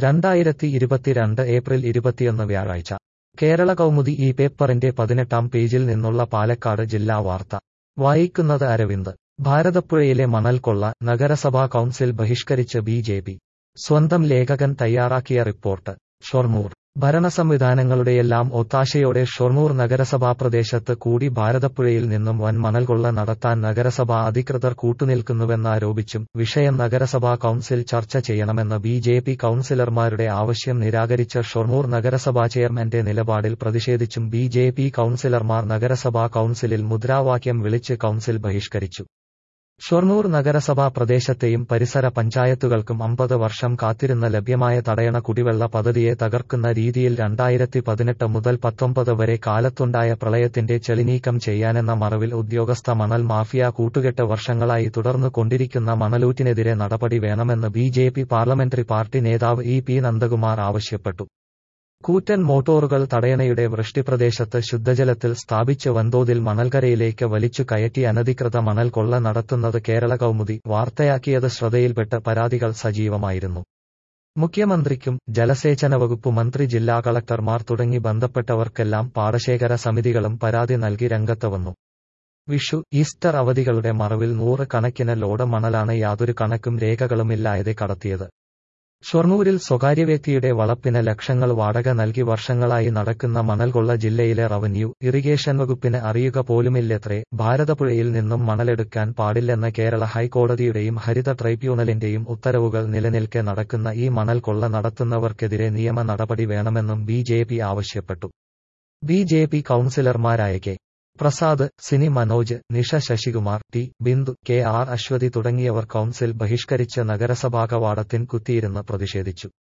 രണ്ടായിരത്തി ഇരുപത്തിരണ്ട് ഏപ്രിൽ ഇരുപത്തിയൊന്ന് വ്യാഴാഴ്ച കേരള കൗമുദി ഈ പേപ്പറിന്റെ പതിനെട്ടാം പേജിൽ നിന്നുള്ള പാലക്കാട് ജില്ലാ വാർത്ത വായിക്കുന്നത് അരവിന്ദ് ഭാരതപ്പുഴയിലെ മണൽ കൊള്ള നഗരസഭാ കൗൺസിൽ ബഹിഷ്കരിച്ച് ബി ജെ പി സ്വന്തം ലേഖകൻ തയ്യാറാക്കിയ റിപ്പോർട്ട് ഷൊർണൂർ ഭരണസംവിധാനങ്ങളുടെയെല്ലാം ഒത്താശയോടെ ഷൊർണൂർ നഗരസഭാ പ്രദേശത്ത് കൂടി ഭാരതപ്പുഴയിൽ നിന്നും വൻ മണൽകൊള്ള നടത്താൻ നഗരസഭാ അധികൃതർ കൂട്ടുനിൽക്കുന്നുവെന്നാരോപിച്ചും വിഷയം നഗരസഭാ കൗൺസിൽ ചർച്ച ചെയ്യണമെന്ന് ബി ജെ പി കൗൺസിലർമാരുടെ ആവശ്യം നിരാകരിച്ച ഷൊർണൂർ നഗരസഭാ ചെയർമാന്റെ നിലപാടിൽ പ്രതിഷേധിച്ചും ബി ജെ പി കൗൺസിലർമാർ നഗരസഭാ കൗൺസിലിൽ മുദ്രാവാക്യം വിളിച്ച് കൗൺസിൽ ബഹിഷ്കരിച്ചു ഷൊർണൂർ നഗരസഭാ പ്രദേശത്തെയും പരിസര പഞ്ചായത്തുകൾക്കും അമ്പത് വർഷം കാത്തിരുന്ന ലഭ്യമായ തടയണ കുടിവെള്ള പദ്ധതിയെ തകർക്കുന്ന രീതിയിൽ രണ്ടായിരത്തി പതിനെട്ട് മുതൽ പത്തൊമ്പത് വരെ കാലത്തുണ്ടായ പ്രളയത്തിന്റെ ചെളിനീക്കം ചെയ്യാനെന്ന മറവിൽ ഉദ്യോഗസ്ഥ മണൽ മാഫിയ കൂട്ടുകെട്ട് വർഷങ്ങളായി തുടർന്നു കൊണ്ടിരിക്കുന്ന മണലൂറ്റിനെതിരെ നടപടി വേണമെന്ന് B J P parliamentary party നേതാവ് ഇ പി നന്ദകുമാർ ആവശ്യപ്പെട്ടു കൂറ്റൻ മോട്ടോറുകൾ തടയണയുടെ വൃഷ്ടിപ്രദേശത്ത് ശുദ്ധജലത്തിൽ സ്ഥാപിച്ച് വൻതോതിൽ മണൽക്കരയിലേക്ക് വലിച്ചു കയറ്റി അനധികൃത മണൽ കൊള്ള നടത്തുന്നത് കേരള കൗമുദി വാർത്തയാക്കിയത് ശ്രദ്ധയിൽപ്പെട്ട് പരാതികൾ സജീവമായിരുന്നു മുഖ്യമന്ത്രിക്കും ജലസേചന വകുപ്പ് മന്ത്രി ജില്ലാ കളക്ടർമാർ തുടങ്ങി ബന്ധപ്പെട്ടവർക്കെല്ലാം പാടശേഖര സമിതികളും പരാതി നൽകി രംഗത്ത് വന്നു വിഷു ഈസ്റ്റർ അവധികളുടെ മറവിൽ നൂറ് കണക്കിന് ലോഡ് മണലാണ് യാതൊരു കണക്കും രേഖകളുമില്ലാതെ കടത്തിയത് ഷൊർണൂരിൽ സ്വകാര്യ വ്യക്തിയുടെ വളപ്പിന് ലക്ഷങ്ങൾ വാടക നൽകി വർഷങ്ങളായി നടക്കുന്ന മണൽകൊള്ള ജില്ലയിലെ റവന്യൂ ഇറിഗേഷൻ വകുപ്പിന് അറിയുക പോലുമില്ലത്രേ ഭാരതപ്പുഴയിൽ നിന്നും മണലെടുക്കാൻ പാടില്ലെന്ന കേരള ഹൈക്കോടതിയുടെയും ഹരിത ട്രൈബ്യൂണലിന്റെയും ഉത്തരവുകൾ നിലനിൽക്കെ നടക്കുന്ന ഈ മണൽ കൊള്ള നടത്തുന്നവർക്കെതിരെ നിയമ നടപടി വേണമെന്നും ബി ആവശ്യപ്പെട്ടു ബി ജെ പി കൗൺസിലർമാരായ K Prasad Sini Manoj Nisha Sasikumar T Bindu K R Aswathy തുടങ്ങിയവർ കൗൺസിൽ ബഹിഷ്കരിച്ച് നഗരസഭാ കവാടത്തിൻ കുത്തിയിരുന്ന് പ്രതിഷേധിച്ചു